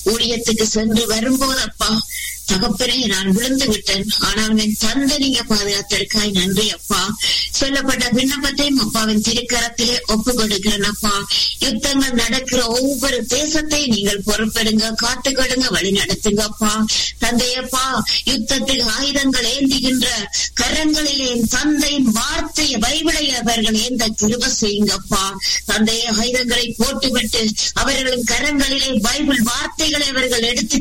ஊழியத்துக்கு சென்று வரும்போதப்பா தகப்பனே நான் விழுந்து விட்டேன் ஆனால் என் தந்தை நீங்க பாதுகாத்திருக்காய் நன்றி அப்பா சொல்லப்பட்ட விண்ணப்பத்தையும் அப்பாவின் திருக்கரத்திலே ஒப்பு கொடுக்கிறேன் அப்பா யுத்தங்கள் நடக்கிற ஒவ்வொரு தேசத்தையும் நீங்கள் பொறுப்பெடுங்க காத்துக்கொடுங்க வழி நடத்துங்கப்பா தந்தையப்பா யுத்தத்தில் ஆயுதங்கள் ஏந்திகின்ற கரங்களிலே என் தந்தையின் வார்த்தையை பைபிளை அவர்கள் ஏந்த கிருப செய்யுங்கப்பா தந்தைய ஆயுதங்களை போட்டுவிட்டு அவர்களின் கரங்களிலே பைபிள் வார்த்தைகளை அவர்கள் எடுத்து